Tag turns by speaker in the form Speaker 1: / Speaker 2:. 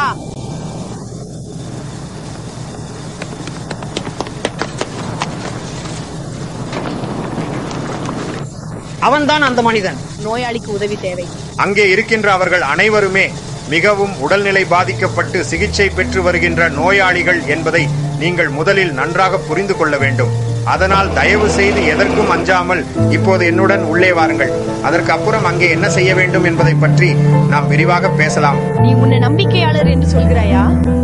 Speaker 1: ஆ
Speaker 2: அவன்தான் அந்த மனிதன்
Speaker 1: நோயாளிக்கு உதவி தேவை
Speaker 3: அங்கே இருக்கின்ற அவர்கள் அனைவருமே மிகவும் உடல்நிலை பாதிக்கப்பட்டு சிகிச்சை பெற்று வருகின்ற நோயாளிகள் என்பதை நீங்கள் முதலில் நன்றாக புரிந்து கொள்ள வேண்டும் அதனால் தயவு செய்து எதற்கும் அஞ்சாமல் இப்போது என்னுடன் உள்ளே வாருங்கள் அதற்கு அப்புறம் அங்கே என்ன செய்ய வேண்டும் என்பதை பற்றி நாம் விரிவாக பேசலாம்
Speaker 1: நீ உன்னை நம்பிக்கையாளர் என்று சொல்கிறாயா